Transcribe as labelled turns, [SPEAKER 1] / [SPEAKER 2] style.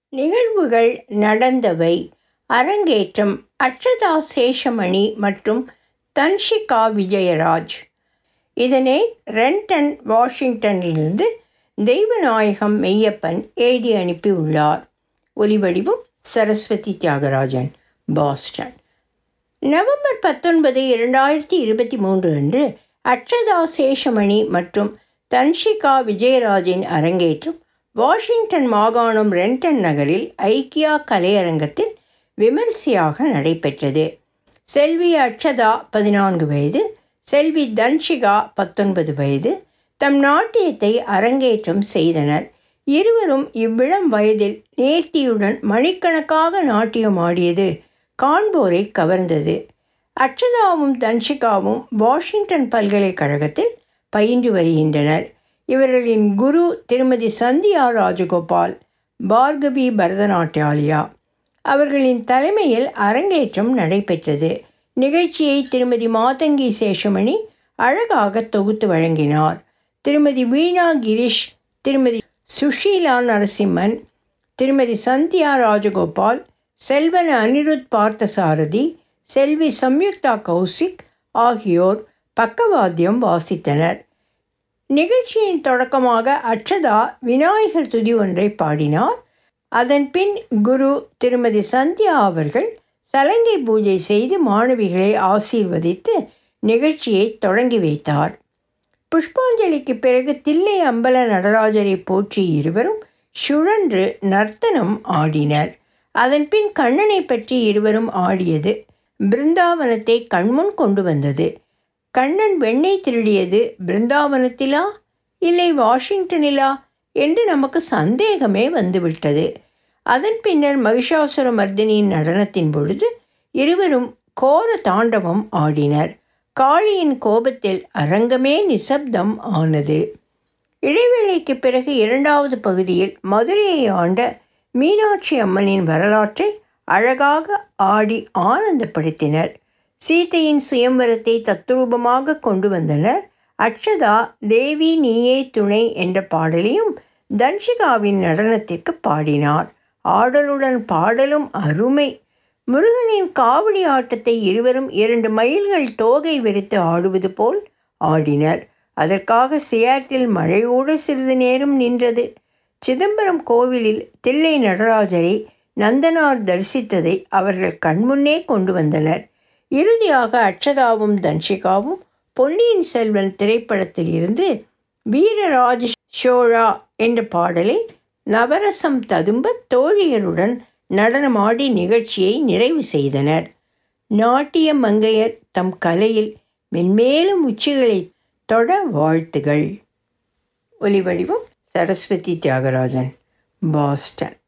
[SPEAKER 1] நிகழ்வுகள் நடந்தவை அரங்கேற்றம் அக்ஷதா சேஷமணி மற்றும் தன்ஷிகா விஜயராஜ் இதனை ரென்டன் வாஷிங்டனிலிருந்து தெய்வநாயகம் மெய்யப்பன் எழுதி அனுப்பியுள்ளார் ஒலிவடிவும் சரஸ்வதி தியாகராஜன் பாஸ்டன் நவம்பர் பத்தொன்பது இரண்டாயிரத்தி இருபத்தி மூன்று அன்று அக்ஷதா சேஷமணி மற்றும் தன்ஷிகா விஜயராஜின் அரங்கேற்றம் வாஷிங்டன் மாகாணம் ரென்டன் நகரில் ஐக்கியா கலையரங்கத்தில் விமரிசையாக நடைபெற்றது செல்வி அக்ஷதா பதினான்கு வயது செல்வி தன்ஷிகா பத்தொன்பது வயது தம் நாட்டியத்தை அரங்கேற்றம் செய்தனர் இருவரும் இவ்விளம் வயதில் நேர்த்தியுடன் மணிக்கணக்காக நாட்டியம் ஆடியது காண்போரை கவர்ந்தது அக்ஷதாவும் தன்ஷிகாவும் வாஷிங்டன் பல்கலைக்கழகத்தில் பயின்று வருகின்றனர் இவர்களின் குரு திருமதி சந்தியா ராஜகோபால் பார்கவி பரதநாட்டியாலியா அவர்களின் தலைமையில் அரங்கேற்றம் நடைபெற்றது நிகழ்ச்சியை திருமதி மாதங்கி சேஷமணி அழகாக தொகுத்து வழங்கினார் திருமதி வீணா கிரிஷ் திருமதி சுஷீலா நரசிம்மன் திருமதி சந்தியா ராஜகோபால் செல்வன் அனிருத் பார்த்தசாரதி செல்வி சம்யுக்தா கௌசிக் ஆகியோர் பக்கவாத்தியம் வாசித்தனர் நிகழ்ச்சியின் தொடக்கமாக அக்ஷதா விநாயகர் துதி ஒன்றை பாடினார் அதன் பின் குரு திருமதி சந்தியா அவர்கள் சலங்கை பூஜை செய்து மாணவிகளை ஆசீர்வதித்து நிகழ்ச்சியை தொடங்கி வைத்தார் புஷ்பாஞ்சலிக்கு பிறகு தில்லை அம்பல நடராஜரை போற்றி இருவரும் சுழன்று நர்த்தனம் ஆடினர் அதன்பின் கண்ணனை பற்றி இருவரும் ஆடியது பிருந்தாவனத்தை கண்முன் கொண்டு வந்தது கண்ணன் வெண்ணெய் திருடியது பிருந்தாவனத்திலா இல்லை வாஷிங்டனிலா என்று நமக்கு சந்தேகமே வந்துவிட்டது அதன் பின்னர் மகிஷாசுர மர்தினியின் நடனத்தின் பொழுது இருவரும் கோர தாண்டவம் ஆடினர் காளியின் கோபத்தில் அரங்கமே நிசப்தம் ஆனது இடைவேளைக்கு பிறகு இரண்டாவது பகுதியில் மதுரையை ஆண்ட மீனாட்சி அம்மனின் வரலாற்றை அழகாக ஆடி ஆனந்தப்படுத்தினர் சீதையின் சுயம்வரத்தை தத்ரூபமாக கொண்டு வந்தனர் அக்ஷதா தேவி நீயே துணை என்ற பாடலையும் தன்ஷிகாவின் நடனத்திற்கு பாடினார் ஆடலுடன் பாடலும் அருமை முருகனின் காவடி ஆட்டத்தை இருவரும் இரண்டு மைல்கள் தோகை விரித்து ஆடுவது போல் ஆடினர் அதற்காக சியாட்டில் மழையோடு சிறிது நேரம் நின்றது சிதம்பரம் கோவிலில் தில்லை நடராஜரை நந்தனார் தரிசித்ததை அவர்கள் கண்முன்னே கொண்டு வந்தனர் இறுதியாக அக்ஷதாவும் தன்ஷிகாவும் பொன்னியின் செல்வன் திரைப்படத்தில் இருந்து வீரராஜ சோழா என்ற பாடலை நவரசம் ததும்ப தோழியருடன் நடனமாடி நிகழ்ச்சியை நிறைவு செய்தனர் நாட்டிய மங்கையர் தம் கலையில் மென்மேலும் உச்சிகளை தொட வாழ்த்துகள் ஒலிவடிவம் சரஸ்வதி தியாகராஜன் பாஸ்டன்